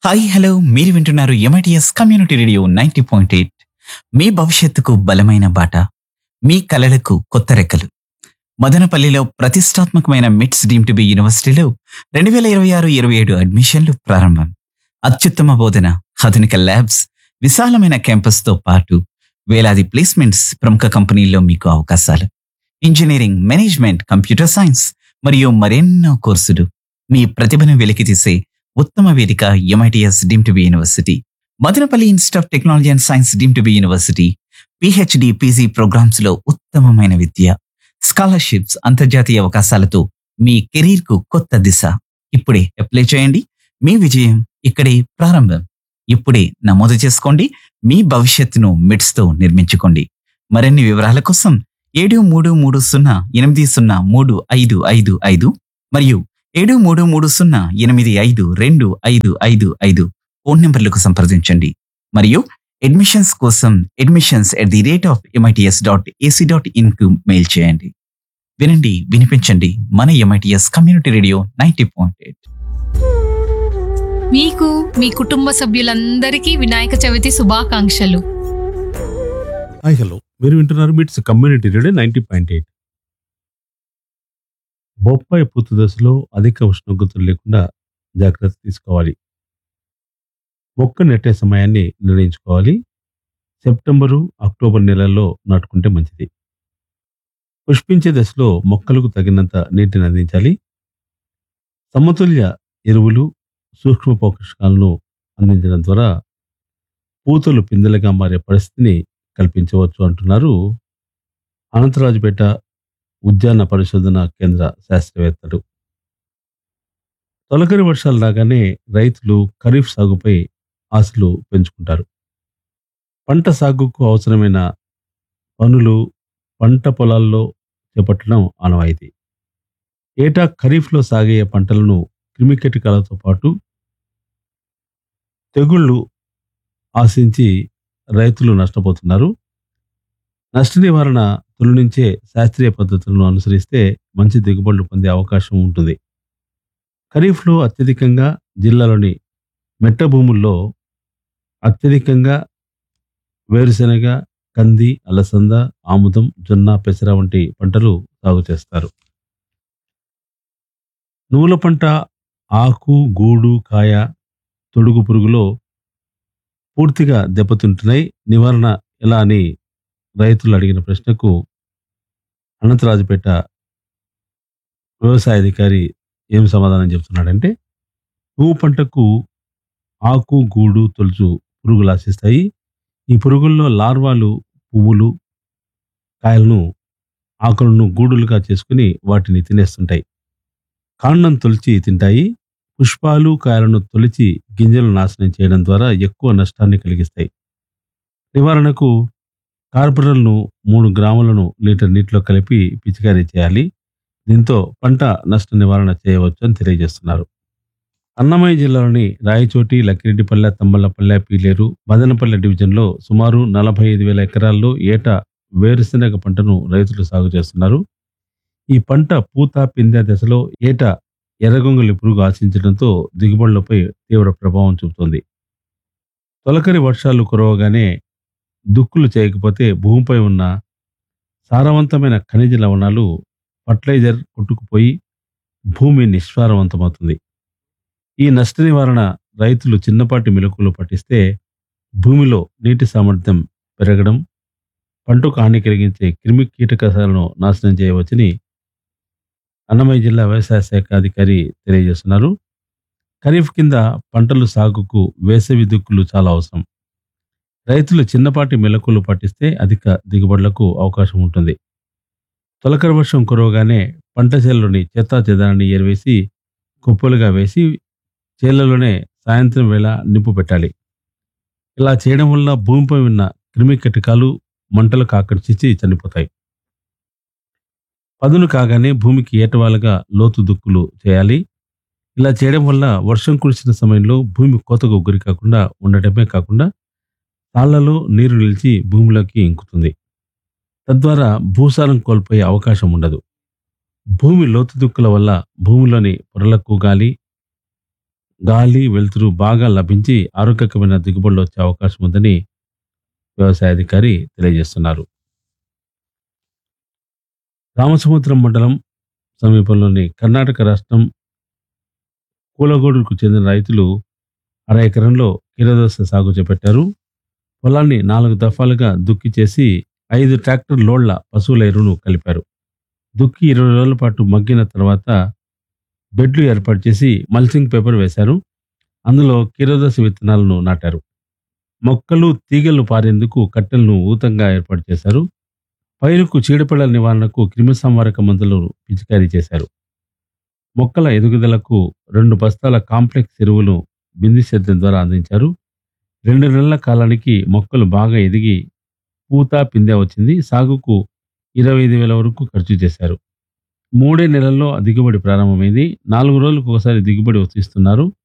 hi hello మీరు వింటున్నారు MITS community radio ninety point eight మీ భవిష్యత్తుకు బలమైన బాట మీ కలలకు కొత్త రెక్కలు మదనపల్లిలో ప్రతిష్టాత్మకమైన మిట్స్ డీమ్ టు బి యూనివర్సిటీలో రెండు వేల ఇరవై ఆరు ఇరవై ఏడు అడ్మిషన్లు ప్రారంభం అత్యుత్తమ బోధన ఆధునిక ల్యాబ్స్ విశాలమైన క్యాంపస్తో పాటు వేలాది ప్లేస్మెంట్స్ ప్రముఖ కంపెనీల్లో మీకు అవకాశాలు ఇంజనీరింగ్ మేనేజ్మెంట్ కంప్యూటర్ సైన్స్ మరియు మరెన్నో కోర్సులు మీ ప్రతిభను వెలికితీసే ఉత్తమ వేదిక MITS deem to be university Madanapalle institute of technology and science deem to be university PhD PG programmes లో ఉత్తమమైన విద్య స్కాలర్షిప్స్ అంతర్జాతీయ అవకాశాలతో మీ కెరీర్ కు కొత్త దిశ ఇప్పుడే అప్లై చేయండి మీ విజయం ఇక్కడే ప్రారంభం ఇప్పుడే నమోదు చేసుకోండి మీ భవిష్యత్తును మిడ్స్ తో నిర్మించుకోండి మరిన్ని వివరాల కోసం ఏడు మూడు మూడు సున్నా ఎనిమిది సున్నా మూడు ఐదు ఐదు ఐదు మరియు ఏడు మూడు మూడు సున్నా ఎనిమిది ఐదు రెండు ఐదు ఐదు ఐదు ఫోన్ నెంబర్లకు సంప్రదించండి మరియు అడ్మిషన్స్ కోసం admissions at the rate of MITS dot AC dot in కు మెయిల్ చేయండి వినండి వినిపించండి మన MITS community radio ninety point eight మీకు మీ కుటుంబ సభ్యులందరికీ వినాయక చవితి శుభాకాంక్షలు హాయ్ హలో మీరు వింటున్నారు MITS community radio ninety point eight బొప్పాయి పూత దశలో అధిక ఉష్ణోగ్రతలు లేకుండా జాగ్రత్త తీసుకోవాలి మొక్క నెట్టే సమయాన్ని నిర్ణయించుకోవాలి సెప్టెంబరు అక్టోబర్ నెలల్లో నాటుకుంటే మంచిది పుష్పించే దశలో మొక్కలకు తగినంత నీటిని అందించాలి సమతుల్య ఎరువులు సూక్ష్మ పోషకాలను అందించడం ద్వారా పూతలు పిందెలుగా మారే పరిస్థితిని కల్పించవచ్చు అంటున్నారు అనంతరాజుపేట ఉద్యాన పరిశోధన కేంద్ర శాస్త్రవేత్తలు తొలకరి వర్షాలు రాగానే రైతులు ఖరీఫ్ సాగుపై ఆశలు పెంచుకుంటారు పంట సాగుకు అవసరమైన పనులు పంట పొలాల్లో చేపట్టడం ఆనవాయితీ ఏటా ఖరీఫ్లో సాగే పంటలను క్రిమికీటకాలతో పాటు తెగుళ్ళు ఆశించి రైతులు నష్టపోతున్నారు నష్ట నివారణ తొలి నుంచే శాస్త్రీయ పద్ధతులను అనుసరిస్తే మంచి దిగుబడులు పొందే అవకాశం ఉంటుంది ఖరీఫ్లో అత్యధికంగా జిల్లాలోని మెట్ట భూముల్లో అత్యధికంగా వేరుశెనగ కంది అలసంద ఆముదం జొన్న పెసర వంటి పంటలు సాగు చేస్తారు నువ్వుల పంట ఆకు గూడు కాయ తొడుగు పురుగులో పూర్తిగా దెబ్బతింటున్నాయి నివారణ ఎలా అని రైతులు అడిగిన ప్రశ్నకు అనంతరాజుపేట వ్యవసాయ అధికారి ఏం సమాధానం చెప్తున్నాడంటే నువ్వు పంటకు ఆకు గూడు తొలుచు పురుగులు ఆశిస్తాయి ఈ పురుగుల్లో లార్వాలు పువ్వులు కాయలను ఆకులను గూడులుగా చేసుకుని వాటిని తినేస్తుంటాయి కాండం తొలిచి తింటాయి పుష్పాలు కాయలను తొలిచి గింజలు నాశనం చేయడం ద్వారా ఎక్కువ నష్టాన్ని కలిగిస్తాయి నివారణకు కార్బరల్ను మూడు గ్రాములను లీటర్ నీటిలో కలిపి పిచికారీ చేయాలి దీంతో పంట నష్ట నివారణ చేయవచ్చు అని తెలియజేస్తున్నారు అన్నమయ్య జిల్లాలోని రాయచోటి లక్కిరెడ్డిపల్లె తంబళ్లపల్లె పీలేరు మదనపల్లె డివిజన్లో సుమారు నలభై ఐదు వేల ఎకరాల్లో ఏటా వేరుశెనగ పంటను రైతులు సాగు చేస్తున్నారు ఈ పంట పూత పిందె దశలో ఏటా ఎర్రగొంగలి పురుగు ఆశించడంతో దిగుబడులపై తీవ్ర ప్రభావం చూపుతోంది తొలకరి వర్షాలు కురవగానే దుక్కులు చేయకపోతే భూమిపై ఉన్న సారవంతమైన ఖనిజ లవణాలు ఫర్టిలైజర్ కొట్టుకుపోయి భూమి నిస్సారవంతమవుతుంది ఈ నష్ట నివారణ రైతులు చిన్నపాటి మెలకులు పట్టిస్తే భూమిలో నీటి సామర్థ్యం పెరగడం పంటకు హాని కలిగించే క్రిమి కీటకాలను నాశనం చేయవచ్చని అన్నమయ్య జిల్లా వ్యవసాయ శాఖ అధికారి తెలియజేస్తున్నారు ఖరీఫ్ కింద పంటలు సాగుకు వేసవి దుక్కులు చాలా అవసరం రైతులు చిన్నపాటి మెలకులు పట్టిస్తే అధిక దిగుబడులకు అవకాశం ఉంటుంది తొలకరి వర్షం కురవగానే పంట చేలలోని చెత్తా చెదారాన్ని ఏరివేసి కుప్పలుగా వేసి చేలలోనే సాయంత్రం వేళ నింపు పెట్టాలి ఇలా చేయడం వల్ల భూమిపై ఉన్న క్రిమి కీటకాలు మంటలకు ఆకర్షించి చనిపోతాయి పదును కాగానే భూమికి ఏటవాలుగా లోతు దుక్కులు చేయాలి ఇలా చేయడం వల్ల వర్షం కురిసిన సమయంలో భూమి కోతకు గురి కాకుండా ఉండటమే కాకుండా తాళ్లలో నీరు నిలిచి భూమిలోకి ఇంకుతుంది తద్వారా భూసారం కోల్పోయే అవకాశం ఉండదు భూమి లోతు దుక్కుల వల్ల భూమిలోని పొరలకు గాలి గాలి వెలుతురు బాగా లభించి ఆరోగ్యకరమైన దిగుబడులు వచ్చే అవకాశం ఉందని వ్యవసాయ అధికారి తెలియజేస్తున్నారు రామసముద్రం మండలం సమీపంలోని కర్ణాటక రాష్ట్రం కూలగూడుకు చెందిన రైతులు అర ఎకరంలో కీరదోస సాగు చేపట్టారు పొలాన్ని నాలుగు దఫాలుగా దుక్కి చేసి ఐదు ట్రాక్టర్ లోడ్ల పశువుల ఎరువును కలిపారు దుక్కి ఇరవై రోజుల పాటు మగ్గిన తర్వాత బెడ్లు ఏర్పాటు చేసి మల్చింగ్ పేపర్ వేశారు అందులో కీరదోస విత్తనాలను నాటారు మొక్కలు తీగలు పారేందుకు కట్టెలను ఊతంగా ఏర్పాటు చేశారు పైరుకు చీడపీడల నివారణకు క్రిమిసంహారక మందులు పిచికారీ చేశారు మొక్కల ఎదుగుదలకు రెండు బస్తాల కాంప్లెక్స్ ఎరువులు బిందు సేద్యం ద్వారా అందించారు రెండు నెలల కాలానికి మొక్కలు బాగా ఎదిగి పూత పిందె వచ్చింది సాగుకు ఇరవై ఐదు వేల వరకు ఖర్చు చేశారు మూడే నెలల్లో దిగుబడి ప్రారంభమైంది నాలుగు రోజులకు ఒకసారి దిగుబడి వస్తున్నారు